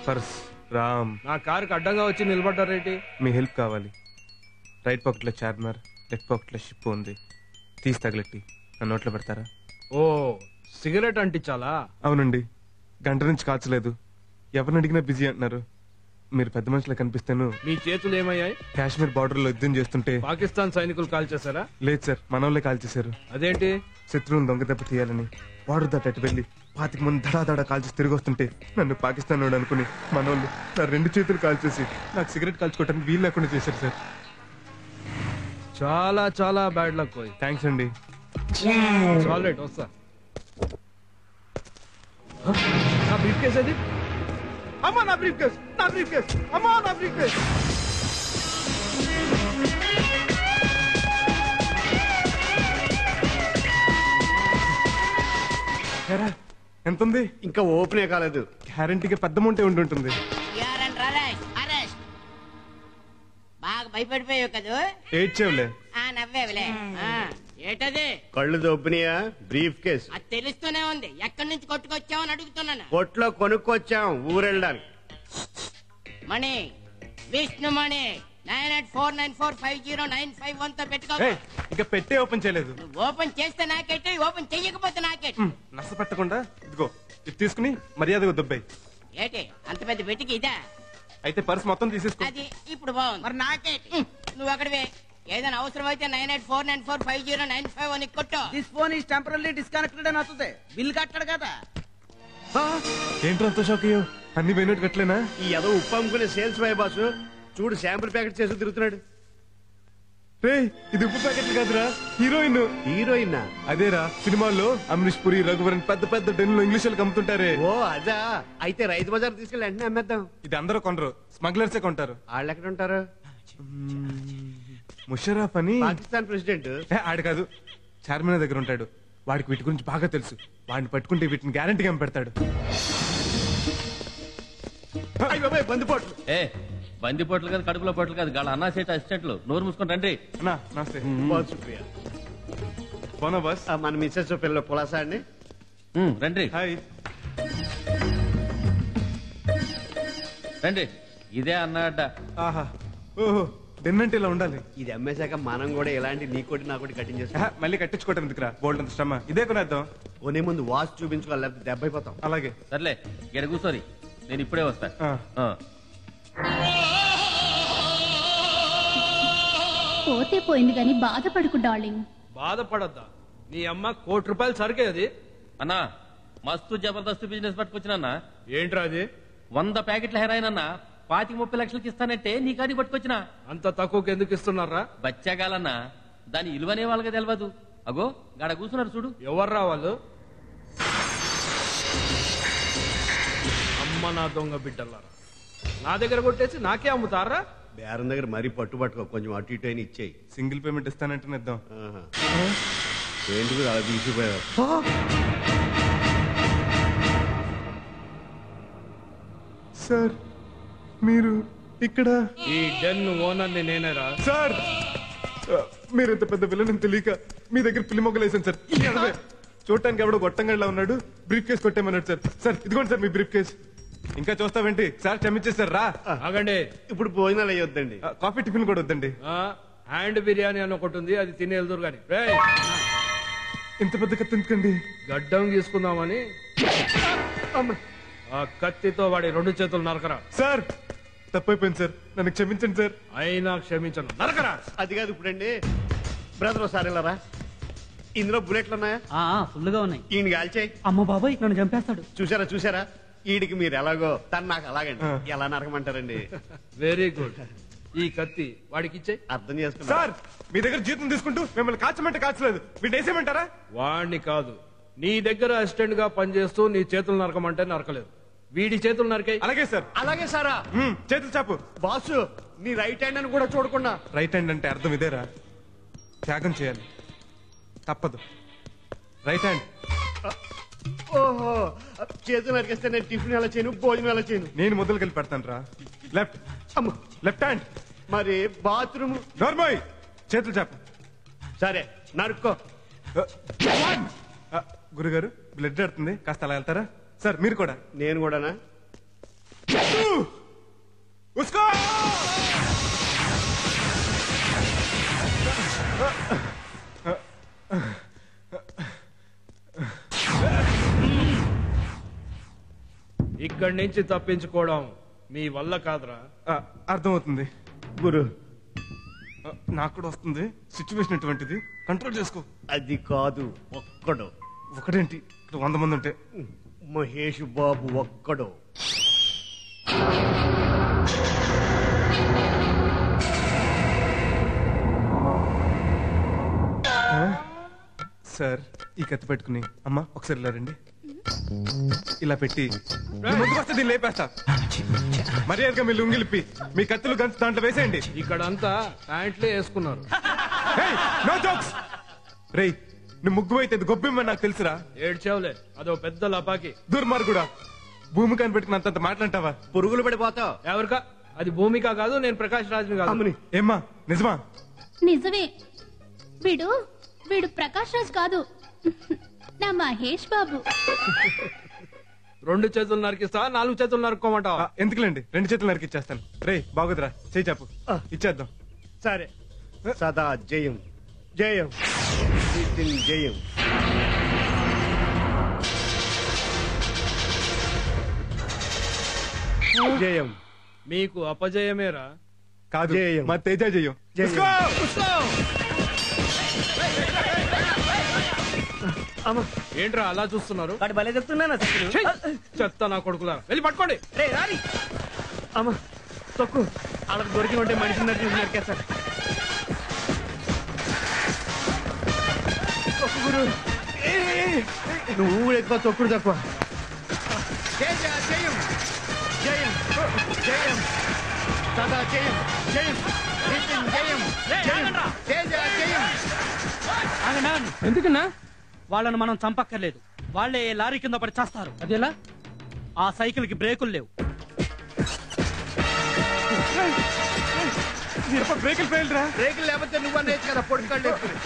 Purse Ram నా కారుకి అడ్డంగా వచ్చి నిలబడ్డారేంటి మీ హెల్ప్ కావాలి రైట్ పాకెట్లో చార్మర్ లెఫ్ట్ పాకెట్లో షిప్ ఉంది తీసి తగలెట్టి నా నోట్లో పెడతారా ఓ సిగరెట్ అంటించాలా అవునండి గంట నుంచి కాచలేదు ఎవరిని అడిగినా బిజీ అంటున్నారు మీరు పెద్ద మనుషులు కనిపిస్తేను మీ చేతులు ఏమయ్యాయి కాశ్మీర్ బార్డర్ లో యుద్ధం చేస్తుంటే పాకిస్తాన్ సైనికులు కాల్ చేశారా లేదు సార్ మనోళ్ళే కాల్ చేశారు అదేంటి శత్రువుని దొంగ దెబ్బ తీయాలని వాడు దట్టట్టు వెళ్ళి పాతికి ముందు దడా దడా కాల్చి తిరిగి వస్తుంటే నన్ను పాకిస్తాన్ వాడు అనుకుని మనోళ్ళు నా రెండు చేతులు కాల్చేసి నాకు సిగరెట్ కాల్చుకోవడానికి వీలు లేకుండా చేశారు సార్ చాలా చాలా బ్యాడ్ లక్ పోయి థ్యాంక్స్ అండి చాలేట్ వస్తా హ? నా బ్రీఫ్ కేస్ అది అమ్మా నా బ్రీఫ్ కేస్ నా బ్రీఫ్ కేస్ అమ్మా నా బ్రీఫ్ కేస్ ఏరా, ఎంత ఉంది ఇంకా ఓపెనే కాలేదు గ్యారంటీగా పెద్ద అమౌంటే ఉండి ఉంటుంది యారండి అరెస్ట్ అరెస్ట్ బాగా భయపడిపోయావు కదా ఎయిట్ చెవులే ఆ నవ్వేవులే ఆ, ఏటది కళ్ళు దొబ్బినాయా బ్రీఫ్ కేస్ అది తెలుస్తూనే ఉంది ఎక్కడి నుంచి కొట్టుకొచ్చావని అడుగుతున్నాను కొట్లో కొనుక్కొచ్చాం ఊరెళ్ళడానికి Mani Vishnu Mani nine eight four nine four five zero nine five one తో పెట్టుకో ఏయ్, ఇంకా పెట్టే ఓపెన్ చేయలేదు నువ్వు ఓపెన్ చేస్తే నాకెట్టు ఓపెన్ చెయ్యకపోతే నాకెట్టు మ్, నస పెట్టకుండా ఇదిగో ఇది తీసుకుని మర్యాదగా దుబ్బాయి ఏటి అంత పెద్ద పెట్టికి ఇదా అయితే పర్స్ మొత్తం తీసేసుకో అది ఇప్పుడు బాగుంది మరి నాకేటి నువ్వు అక్కడివే ఏదైనా అవసరం అయితే nine eight four nine four five zero nine five అని కొట్టు this phone is temporary disconnected అని వస్తుంది బిల్ కట్టాడు కదా ఏంట్రా అంత షాక్ అయ్యో అన్ని పోయినట్టు కట్టలేనా ఈ ఏదో ఉప్పు అమ్ముకునే సేల్స్ బాయ్ బాసు చూడు శాంపుల్ ప్యాకెట్ చేసి తిరుగుతున్నాడు రే ఇది ఉప్పు ప్యాకెట్లు కాదురా హీరోయిన్ హీరోయిన్ అదేరా సినిమాల్లో అమరీష్ పురి రఘువరన్ పెద్ద పెద్ద డెన్లో ఇంగ్లీష్ వాళ్ళకి అమ్ముతుంటారే ఓ అదా అయితే రైతు బజార్ తీసుకెళ్ళి వెంటనే అమ్మేద్దాం ఇది అందరూ కొనరు స్మగ్లర్సే కొంటారు వాళ్ళు ఎక్కడ ఉంటారు ముషరఫ్ అని పాకిస్తాన్ ప్రెసిడెంట్ ఏ, ఆడు కాదు చార్మినార్ దగ్గర ఉంటాడు వాడికి వీటి గురించి బాగా తెలుసు వాడిని పట్టుకుంటే వీటిని గ్యారంటీగా పెడతాడు బందిపోట్లు ఏ బంది పొట్లు కాదు కడుపులో పొట్లు కాదు గాళ్ళ అన్నా సేట అసిస్టెంట్లు నోరు మూసుకొని రండి అన్నా నమస్తే బాస్ సుప్రియ బోనా బాస్ ఆ, మన మిస్సెస్ పిల్లలు పులాసా అండి ఉమ్, రండి హాయ్ రండి ఇదే అన్న అడ్డ ఆహా ఓహో డెన్ అంటే ఇలా ఉండాలి ఇది అమ్మేశాక మనం కూడా ఇలాంటి నీకోటి నాకోటి కటింగ్ ఆహా, చేస్తాం మళ్ళీ కట్టించుకోవటం ఎందుకురా బోల్డ్ అంత శ్రమ ఇదే కొనేద్దాం కొనే ముందు వాచ్ చూపించుకోవాలి లేకపోతే దెబ్బ అయిపోతాం అలాగే సర్లే ఇక్కడ కూర్చోరి నేను ఇప్పుడే వస్తా ఆ. ఆ. పోతే పోయింది గాని బాధపడకు డార్లింగ్ బాధపడద్దా నీ అమ్మ కోటి రూపాయలు సరికే అది అన్నా మస్తు జబర్దస్త్ బిజినెస్ పట్టుకొచ్చినా ఏంట్రా అది వంద ప్యాకెట్ల హెరాయిన్ అన్న పాతిక ముప్పై లక్షలకి ఇస్తానంటే నీ కాడి పట్టుకొచ్చినా అంత తక్కువకి ఎందుకు ఇస్తున్నారా బచ్చాగాలన్నా దాని ఇలువనే వాళ్ళకి తెలియదు అగో గాడ కూర్చున్నారు చూడు ఎవర్రా వాళ్ళు అమ్మ నా దొంగ బిడ్డలారా నా దగ్గర కొట్టేసి నాకే అమ్ముతారా బేరం దగ్గర మరీ పట్టు పట్టుకో కొంచెం అటు ఇటు అయినా ఇచ్చేయి సింగిల్ పేమెంట్ ఇస్తానంటే ఇద్దాం ఆహా. ఏంటి మీరు అలా తీసిపోయారు సార్ మీరు ఇక్కడ ఈ డెన్ ఓనర్ ని నేనేరా సార్ ఆ, మీరు ఇంత పెద్ద పిల్లని తెలియక మీ దగ్గర పిల్లి మొగ్గలు వేసాను సార్ ఈ అడవే. చూడటానికి ఎవడో గొట్టంగడిలా ఉన్నాడు బ్రీఫ్ కేసు కొట్టేమన్నాడు సార్ సార్ ఇదిగోండి సార్ మీ బ్రీఫ్ కేసు ఇంకా చూస్తావేంటి సార్ క్షమించేశారు రా ఆగండి ఇప్పుడు భోజనాలు అయ్యొద్దండి ఆ, కాఫీ టిఫిన్ కూడా వద్దండి ఆ, హ్యాండ్ బిర్యానీ అని ఒకటి ఉంది అది తిని వెళ్దురు కానీ రేయ్, ఇంత పెద్ద కత్తి ఎందుకండి గడ్డం తీసుకుందామని ఆ కత్తితో వాడి రెండు చేతులు నరకరా సార్ తప్పైపోయింది సార్ నన్ను క్షమించండి సార్ అయినా క్షమించను నరకరా అది కాదు ఇప్పుడండి బ్రదర్ ఒకసారి వెళ్ళరా ఇందులో బుల్లెట్లు ఉన్నాయా ఫుల్ గా ఉన్నాయి ఈయన కాల్చేయి అమ్మ బాబాయ్ నన్ను చంపేస్తాడు చూసారా చూసారా ఈడికి మీరు ఎలాగో తను నాకు అలాగండి ఆ. ఎలా నరకమంటారండి వెరీ గుడ్ ఈ కత్తి వాడికి ఇచ్చే అర్థం చేసుకున్నా సార్ మీ దగ్గర జీతం తీసుకుంటూ మిమ్మల్ని కాచమంటే కాచలేదు వీటి వేసేయమంటారా వాడిని కాదు నీ దగ్గర అసిస్టెంట్ గా పనిచేస్తూ నీ చేతులు నరకమంటే నరకలేదు వీడి చేతులు నరకాయి అలాగే సార్ అలాగే సారా మ్మ్, చేతులు చాపు బాసు నీ రైట్ హ్యాండ్ అని కూడా చూడకుండా రైట్ హ్యాండ్ అంటే అర్థం ఇదేరా త్యాగం చేయాలి తప్పదు రైట్ హ్యాండ్ ఓహో చేతులు నరికేస్తే నేను టిఫిన్ ఎలా చేయను భోజనం ఎలా చేయను నేను మొదలు కలిపి పెడతాను రా లెఫ్ట్ అమ్మ లెఫ్ట్ హ్యాండ్ మరి బాత్రూమ్ నోర్మోయ్ చేతులు చాపు సరే నరుక్కో ఆ, గురుగారు బ్లడ్ ఆడుతుంది కాస్త అలా వెళ్తారా సార్ మీరు కూడా నేను కూడానా ఉస్కో ఇక్కడి నుంచి తప్పించుకోవడం మీ వల్ల కాదురా ఆ, అర్థమవుతుంది గురు ఆ, నాకు కూడా వస్తుంది సిచ్యువేషన్ ఎటువంటిది కంట్రోల్ చేసుకో అది కాదు ఒక్కడు ఒకటేంటి ఇక్కడ వంద మంది ఉంటే మహేష్ బాబు ఒక్కడు సార్ ఈ కత్తి పెట్టుకుని అమ్మా ఒకసారి ఇలా రండి ఇలా పెట్టి మీ ముందుకు వస్తే దీన్ని లేపేస్తా మర్యాదగా మీ లుంగిలిప్పి మీ కత్తులు గన్స్ దాంట్లో వేసేయండి ఇక్కడ అంతా ప్యాంట్లే వేసుకున్నారు నో జోక్స్ రేయ్ నువ్వు ముగ్గు అయితే ఇది గొప్పిమ్మని నాకు తెలుసురా ఏడ్చావులే అదో పెద్ద లపాకి దుర్మార్గుడా భూమి కనిపెట్టుకున్నంత మాట్లాంటావా పురుగులు పడిపోతావు ఎవరికా అది భూమిక కాదు నేను ప్రకాష్ రాజ్ని కాదు అమ్మని ఏమ్మా నిజమా నిజమే వీడు వీడు ప్రకాష్ రాజ్ కాదు నా మహేష్ బాబు రెండు చేతులు నరికిస్తా నాలుగు చేతులు నరుక్కోమంటావా ఆ, ఎందుకులేండి రెండు చేతులు నరికి ఇచ్చేస్తాను రేయ్ బాగుదిరా చేయి చాపు ఇచ్చేద్దాం సరే సదా జయం జయం నితిన్ జయం జయం మీకు అపజయమేరా కాదు జయం. మా తేజ జయం జయం. Let's go! అమ్మ ఏంట్రా అలా చూస్తున్నారు వాడు భలే చెప్తున్నానా సైకిల్ ఛీ! చెత్త నా కొడుకులా వెళ్ళి పట్టుకోండి రే రారి అమ్మ తొక్కు వాళ్ళకి దొరికి ఉంటే మనిషి నరికి నరికేస్తారు తొక్కు గురు ఏయ్, ఏయ్, ఏయ్. నువ్వు ఎక్కువ తొక్కుడు తక్కువ జయ జయ జయం జయం జయం సదా జయం జయం నితిన్ జయం జయం జయ జయ జయం ఎందుకన్నా వాళ్ళని మనం చంపక్కర్లేదు వాళ్ళే లారీ కింద పడి చేస్తారు అదేలా ఆ సైకిల్ కి బ్రేకులు లేవు బ్రేకులు ఫెయిల్ రా బ్రేకులు లేకపోతే నువ్వు అనేది కదా పొడికాళ్ళు వేసుకుని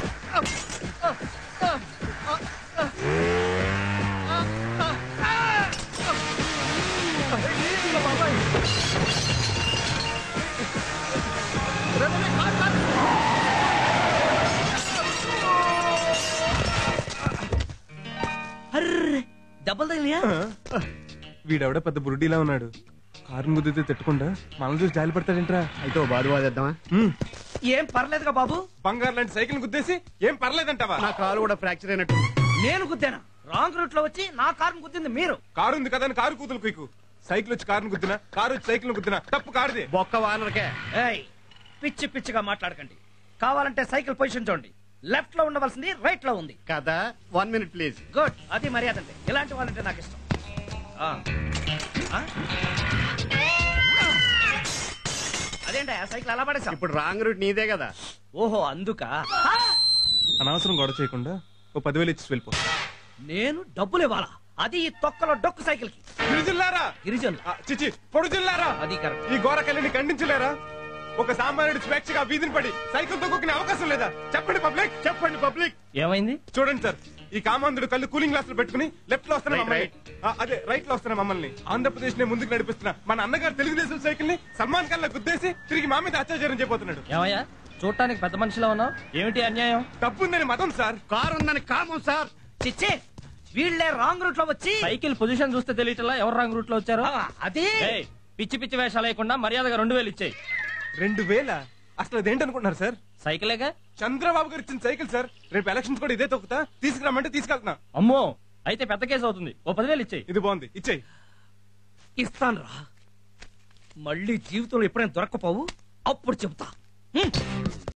అర్రే దెబ్బలు తగిలియా వీడెవడ పెద్ద బురుడీలా ఉన్నాడు కారు గుద్దితే తిట్టకుండా మనల్ని చూసి జాలి పడతాడేంట్రా అయితే ఓ బాధ బాధేద్దామా హ్మ్. ఏం పర్లేదుగా బాబు బంగారు లాంటి సైకిల్ గుద్దేసి ఏం పర్లేదంటావా నా కాలు కూడా ఫ్రాక్చర్ అయినట్టు నేను గుద్దాను రాంగ్ రూట్ లో వచ్చి నా కారును గుద్దింది మీరు కారు ఉంది కదా అని కారు కూతులు కుయ్కు సైకిల్ వచ్చి కారుని గుద్దినా కారు వచ్చి సైకిల్ గుద్దినా తప్పు కారుదే బొక్క వానరకే ఏయ్ పిచ్చి పిచ్చిగా మాట్లాడకండి కావాలంటే సైకిల్ పొజిషన్ చూడండి లెఫ్ట్ లో ఉండవలసింది రైట్ లో ఉంది కదా వన్ మినిట్ ప్లీజ్ గుడ్ అది మర్యాద అంటే ఇలాంటి వాళ్ళంటే నాకు ఇష్టం ఆ. ఆ? అదేంటి ఆ సైకిల్ అలా పడేసా ఇప్పుడు రాంగ్ రూట్ నీదే కదా ఓహో అందుక అనవసరం గొడవ చేయకుండా ఓ పదివేలు ఇచ్చి వెళ్ళిపో నేను డబ్బులు ఇవ్వాలా అది ఈ తొక్కలో డొక్కు సైకిల్ కి గిరిజిల్లారా గిరిజనులు ఆ, చిచి పొడు జిల్లారా అది కరెక్ట్ ఈ ఘోరకల్లిని ఖండించలేరా ఒక సామాన్యుడి స్వేచ్ఛగా వీధిని పడి సైకిల్ తొక్కునే అవకాశం లేదా చెప్పండి పబ్లిక్ చెప్పండి పబ్లిక్ ఏమైంది చూడండి సార్ ఈ కామాంధుడు కళ్ళు కూలింగ్ గ్లాసులు పెట్టుకుని లెఫ్ట్ లో వస్తున్న Right, మమ్మల్ని right. ఆ, అదే రైట్ లో వస్తున్న మమ్మల్ని ఆంధ్రప్రదేశ్ నే ముందుకు నడిపిస్తున్న మన అన్నగారు తెలుగుదేశం సైకిల్ ని సల్మాన్ ఖాన్ లా గుద్దేసి తిరిగి మా మీద అత్యాచారం చేయబోతున్నాడు ఏమయ్యా చూడటానికి పెద్ద మనిషిలా ఉన్నావు ఏమిటి అన్యాయం తప్పుందని మతం సార్ కారు ఉందని కామం సార్ చిచ్చే వీళ్ళే రాంగ్ రూట్ లో వచ్చి సైకిల్ పొజిషన్ చూస్తే తెలియటలా ఎవరు రాంగ్ రూట్ లో వచ్చారు ఆ, అది ఏయ్, పిచ్చి పిచ్చి వేషాలు లేకుండా మర్యాదగా రెండు వేలు ఇచ్చేయి రెండు వేల అసలు అదేంటనుకుంటున్నారు సార్ సైకిలేగా చంద్రబాబు గారు ఇచ్చిన సైకిల్ సార్ రేపు ఎలక్షన్స్ కూడా ఇదే తొక్కుతా తీసుకురామంటే తీసుకెళ్తున్నా అమ్మో అయితే పెద్ద కేసు అవుతుంది ఓ పదివేలు ఇచ్చేయి ఇది బాగుంది ఇచ్చేయి ఇస్తాను రా మళ్ళీ జీవితంలో ఎప్పుడైనా దొరకపోవు అప్పుడు చెబుతా హ్మ్.